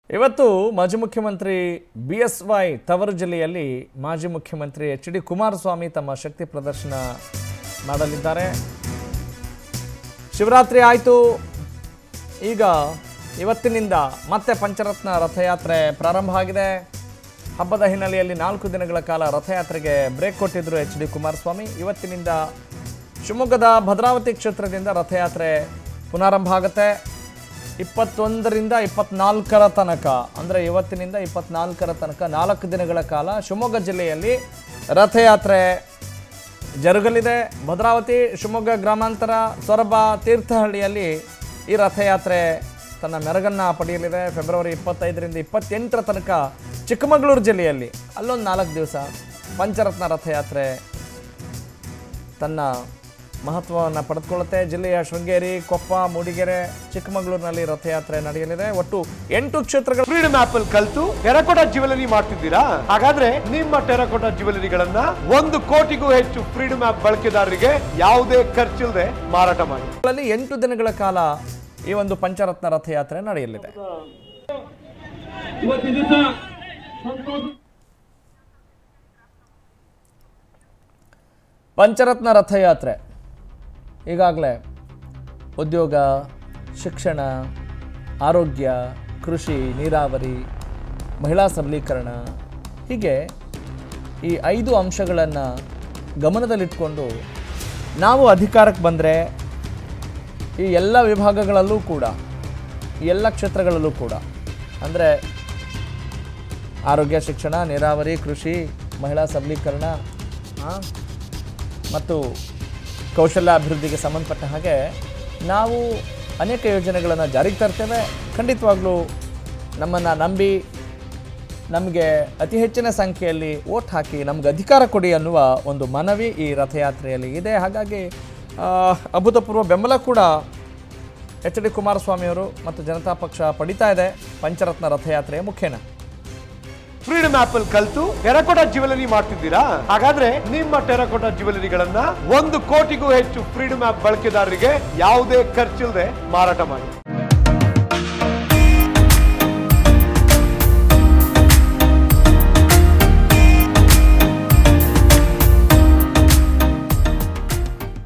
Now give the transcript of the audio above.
ಇವತ್ತು ಮಾಜಿ ಮುಖ್ಯಮಂತ್ರಿ ಬಿ ಎಸ್ ವೈ ತವರು ಜಿಲ್ಲೆಯಲ್ಲಿ ಮಾಜಿ ಮುಖ್ಯಮಂತ್ರಿ ಎಚ್ ಡಿ ಕುಮಾರಸ್ವಾಮಿ ತಮ್ಮ ಶಕ್ತಿ ಪ್ರದರ್ಶನ ಮಾಡಲಿದ್ದಾರೆ ಶಿವರಾತ್ರಿ ಆಯಿತು ಈಗ ಇವತ್ತಿನಿಂದ ಮತ್ತೆ ಪಂಚರತ್ನ ರಥಯಾತ್ರೆ ಪ್ರಾರಂಭ ಆಗಿದೆ ಹಬ್ಬದ ಹಿನ್ನೆಲೆಯಲ್ಲಿ ನಾಲ್ಕು ದಿನಗಳ ಕಾಲ ರಥಯಾತ್ರೆಗೆ ಬ್ರೇಕ್ ಕೊಟ್ಟಿದ್ದರು ಎಚ್ ಡಿ ಕುಮಾರಸ್ವಾಮಿ ಇವತ್ತಿನಿಂದ ಶಿವಮೊಗ್ಗದ ಭದ್ರಾವತಿ ಕ್ಷೇತ್ರದಿಂದ ರಥಯಾತ್ರೆ ಪುನಾರಂಭ ಆಗುತ್ತೆ ಇಪ್ಪತ್ತೊಂದರಿಂದ ಇಪ್ಪತ್ನಾಲ್ಕರ ತನಕ ಅಂದರೆ ಇವತ್ತಿನಿಂದ ಇಪ್ಪತ್ನಾಲ್ಕರ ತನಕ ನಾಲ್ಕು ದಿನಗಳ ಕಾಲ ಶಿವಮೊಗ್ಗ ಜಿಲ್ಲೆಯಲ್ಲಿ ರಥಯಾತ್ರೆ ಜರುಗಲಿದೆ ಭದ್ರಾವತಿ ಶಿವಮೊಗ್ಗ ಗ್ರಾಮಾಂತರ ಸೊರಬ ತೀರ್ಥಹಳ್ಳಿಯಲ್ಲಿ ಈ ರಥಯಾತ್ರೆ ತನ್ನ ಮೆರಗನ್ನು ಪಡೆಯಲಿದೆ ಫೆಬ್ರವರಿ ಇಪ್ಪತ್ತೈದರಿಂದ ಇಪ್ಪತ್ತೆಂಟರ ತನಕ ಚಿಕ್ಕಮಗಳೂರು ಜಿಲ್ಲೆಯಲ್ಲಿ ಅಲ್ಲೊಂದು ನಾಲ್ಕು ದಿವಸ ಪಂಚರತ್ನ ರಥಯಾತ್ರೆ ತನ್ನ ಮಹತ್ವವನ್ನು ಪಡೆದುಕೊಳ್ಳುತ್ತೆ ಜಿಲ್ಲೆಯ ಶೃಂಗೇರಿ ಕೊಪ್ಪ ಮೂಡಿಗೆರೆ ಚಿಕ್ಕಮಗಳೂರಿನಲ್ಲಿ ರಥಯಾತ್ರೆ ನಡೆಯಲಿದೆ ಒಟ್ಟು ಎಂಟು ಕ್ಷೇತ್ರಗಳ ಫ್ರೀಡಮ್ ಆಪ್ ಅಲ್ಲಿ ಕಲ್ತು ಟೆರಕೋಟಾ ಜ್ಯುವೆಲರಿ ಮಾಡ್ತಿದ್ದೀರಾ ಹಾಗಾದ್ರೆ ನಿಮ್ಮ ಟೆರಕೋಟಾ ಜ್ಯುವೆಲರಿಗಳನ್ನ ಒಂದು ಕೋಟಿಗೂ ಹೆಚ್ಚು ಫ್ರೀಡಮ್ ಆಪ್ ಬಳಕೆದಾರರಿಗೆ ಯಾವುದೇ ಖರ್ಚಿಲ್ಲದೆ ಮಾರಾಟ ಮಾಡಿ ಗಳಲ್ಲಿ ಎಂಟು ದಿನಗಳ ಕಾಲ ಈ ಒಂದು ಪಂಚರತ್ನ ರಥಯಾತ್ರೆ ನಡೆಯಲಿದೆ ಇವತ್ತಿನ ದಿವಸ ಸಂತೋಷ ಪಂಚರತ್ನ ರಥಯಾತ್ರೆ ಈಗಾಗಲೇ ಉದ್ಯೋಗ ಶಿಕ್ಷಣ ಆರೋಗ್ಯ ಕೃಷಿ ನೀರಾವರಿ ಮಹಿಳಾ ಸಬಲೀಕರಣ ಹೀಗೆ ಈ ಐದು ಅಂಶಗಳನ್ನು ಗಮನದಲ್ಲಿಟ್ಕೊಂಡು ನಾವು ಅಧಿಕಾರಕ್ಕೆ ಬಂದರೆ ಈ ಎಲ್ಲ ವಿಭಾಗಗಳಲ್ಲೂ ಕೂಡ ಈ ಎಲ್ಲ ಕ್ಷೇತ್ರಗಳಲ್ಲೂ ಕೂಡ ಅಂದರೆ ಆರೋಗ್ಯ ಶಿಕ್ಷಣ ನೀರಾವರಿ ಕೃಷಿ ಮಹಿಳಾ ಸಬಲೀಕರಣ ಆ, ಮತ್ತು ಕೌಶಲ್ಯ ಅಭಿವೃದ್ಧಿಗೆ ಸಂಬಂಧಪಟ್ಟ ಹಾಗೆ ನಾವು ಅನೇಕ ಯೋಜನೆಗಳನ್ನು ಜಾರಿಗೆ ತರ್ತೇವೆ ಖಂಡಿತವಾಗ್ಲೂ ನಮ್ಮನ್ನು ನಂಬಿ ನಮಗೆ ಅತಿ ಹೆಚ್ಚಿನ ಸಂಖ್ಯೆಯಲ್ಲಿ ಓಟ್ ಹಾಕಿ ನಮ್ಗೆ ಅಧಿಕಾರ ಕೊಡಿ ಅನ್ನುವ ಒಂದು ಮನವಿ ಈ ರಥಯಾತ್ರೆಯಲ್ಲಿ ಇದೆ ಹಾಗಾಗಿ ಆ, ಅಭೂತಪೂರ್ವ ಬೆಂಬಲ ಕೂಡ ಎಚ್ ಡಿ ಕುಮಾರಸ್ವಾಮಿಯವರು ಮತ್ತು ಜನತಾ ಪಕ್ಷ ಪಡಿತಾ ಇದೆ ಪಂಚರತ್ನ ರಥಯಾತ್ರೆಯ ಮುಖೇನ ಫ್ರೀಡಮ್ ಆಪ್ ಅಲ್ಲಿ ಕಲ್ತು ಟೆರಕೋಟಾ ಜ್ಯುವೆಲರಿ ಮಾಡ್ತಿದ್ದೀರಾ ಹಾಗಾದ್ರೆ ನಿಮ್ಮ ಟೆರಕೋಟಾ ಜ್ಯುವೆಲರಿಗಳನ್ನ ಒಂದು ಕೋಟಿಗೂ ಹೆಚ್ಚು ಫ್ರೀಡಮ್ ಆಪ್ ಬಳಕೆದಾರರಿಗೆ ಯಾವುದೇ ಖರ್ಚಿಲ್ಲದೆ ಮಾರಾಟ ಮಾಡಿ